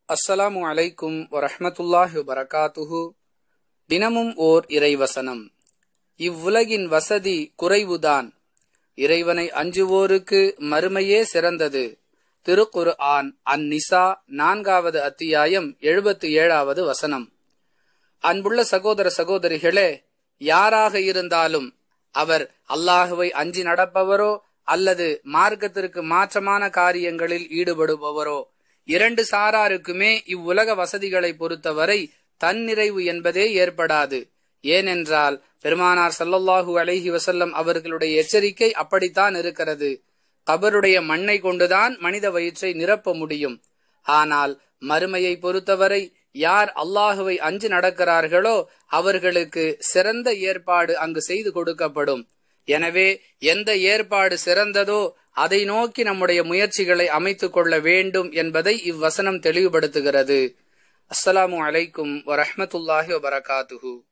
அஸ்ஸலாமு அலைக்கும் வரஹ்மத்துல்லாஹி வரகாத்துஹு தினமும் ஓர் இறைவசனம் இவ்வுலகின் வசதி குறைவுதான் இறைவனை அஞ்சுவோருக்கு மறுமையே சிறந்தது திருக்குரு ஆன் அந்நிசா நான்காவது அத்தியாயம் எழுபத்தி ஏழாவது வசனம் அன்புள்ள சகோதர சகோதரிகளே யாராக இருந்தாலும் அவர் அல்லாஹுவை அஞ்சி நடப்பவரோ அல்லது மார்க்கத்திற்கு மாற்றமான காரியங்களில் ஈடுபடுபவரோ இரண்டு சாராருக்குமே இவ்வுலக வசதிகளை பொறுத்தவரை தன்னிறைவு என்பதே ஏற்படாது ஏனென்றால் பெருமானார் சல்லல்லாஹு அலைஹி வசல்லம் அவர்களுடைய எச்சரிக்கை அப்படித்தான் இருக்கிறது கபருடைய மண்ணை கொண்டுதான் மனித வயிற்றை நிரப்ப முடியும் ஆனால் மறுமையை பொறுத்தவரை யார் அல்லாஹுவை அஞ்சு நடக்கிறார்களோ அவர்களுக்கு சிறந்த ஏற்பாடு அங்கு செய்து கொடுக்கப்படும் எனவே எந்த ஏற்பாடு சிறந்ததோ அதை நோக்கி நம்முடைய முயற்சிகளை அமைத்துக் கொள்ள வேண்டும் என்பதை இவ்வசனம் தெளிவுபடுத்துகிறது அஸ்ஸலாமு அலைக்கும் வரஹமத்துல்லாஹி வபரகாத்துஹு